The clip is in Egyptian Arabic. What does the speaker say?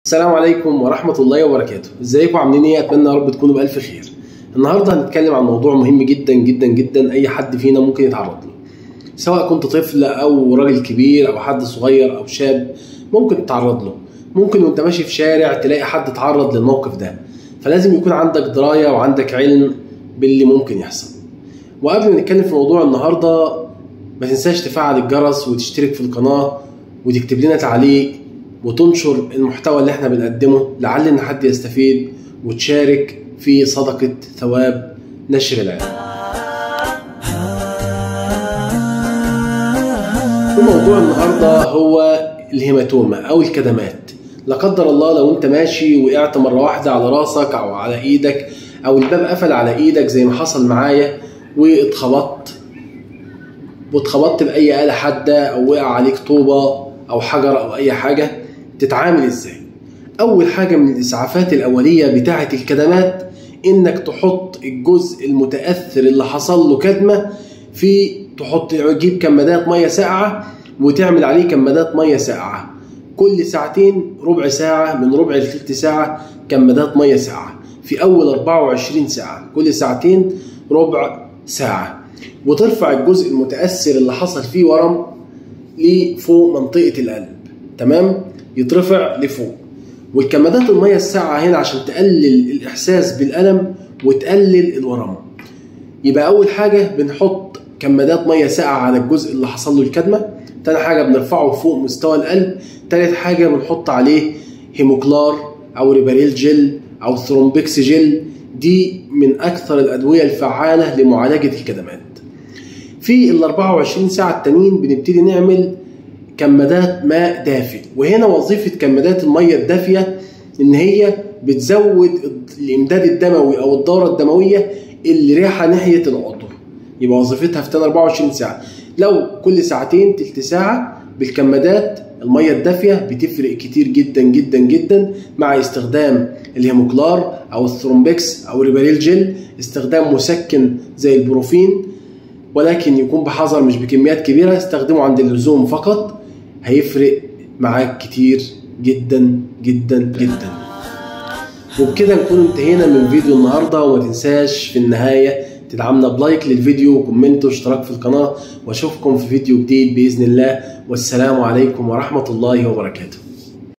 السلام عليكم ورحمة الله وبركاته ازيكم عاملين ايه اتمنى يا رب تكونوا بألف خير النهاردة هنتكلم عن موضوع مهم جدا جدا جدا اي حد فينا ممكن يتعرض له سواء كنت طفل او راجل كبير او حد صغير او شاب ممكن تتعرض له ممكن وانت ماشي في شارع تلاقي حد اتعرض للموقف ده فلازم يكون عندك دراية وعندك علم باللي ممكن يحصل وقبل ما نتكلم في موضوع النهارده ما تنساش تفعل الجرس وتشترك في القناة وتكتب لنا تعليق وتنشر المحتوى اللي احنا بنقدمه لعل ان حد يستفيد وتشارك في صدقة ثواب نشر العلم وموضوع النهارده هو الهيماتوما او الكدمات لا قدر الله لو انت ماشي وقعت مره واحده على راسك او على ايدك او الباب قفل على ايدك زي ما حصل معايا واتخبطت واتخبطت باي اله حاده او وقع عليك طوبه او حجر او اي حاجه تتعامل ازاي اول حاجه من الاسعافات الاوليه بتاعه الكدمات انك تحط الجزء المتاثر اللي حصل له كدمه في تحط تجيب كمادات ميه ساقعه وتعمل عليه كمادات ميه ساقعه كل ساعتين ربع ساعه من ربع لثلث ساعه كمادات ميه ساقعه في اول 24 ساعه كل ساعتين ربع ساعه وترفع الجزء المتاثر اللي حصل فيه ورم لفوق منطقه القلب تمام يترفع لفوق والكمادات الميه الساقعه هنا عشان تقلل الاحساس بالالم وتقلل الورم يبقى اول حاجه بنحط كمادات ميه ساقعه على الجزء اللي حصل له الكدمه تاني حاجه بنرفعه فوق مستوى القلب تالت حاجه بنحط عليه هيموكلار او ريباريل جل او ثرومبكس جل دي من اكثر الادويه الفعاله لمعالجه الكدمات في ال 24 ساعه التانيين بنبتدي نعمل كمادات ماء دافئ وهنا وظيفه كمادات الميه الدافيه ان هي بتزود الامداد الدموي او الدوره الدمويه اللي رايحه ناحيه العضو يبقى وظيفتها في 24 ساعه لو كل ساعتين تلت ساعه بالكمادات الميه الدافيه بتفرق كتير جدا جدا جدا مع استخدام الهيموكلار او الثرومبكس او ريباريل جل استخدام مسكن زي البروفين ولكن يكون بحذر مش بكميات كبيره استخدمه عند اللزوم فقط هيفرق معاك كتير جدا جدا جدا وبكده نكون انتهينا من فيديو النهارده وما تنساش في النهايه تدعمنا بلايك للفيديو وكومنت واشتراك في القناه واشوفكم في فيديو جديد باذن الله والسلام عليكم ورحمه الله وبركاته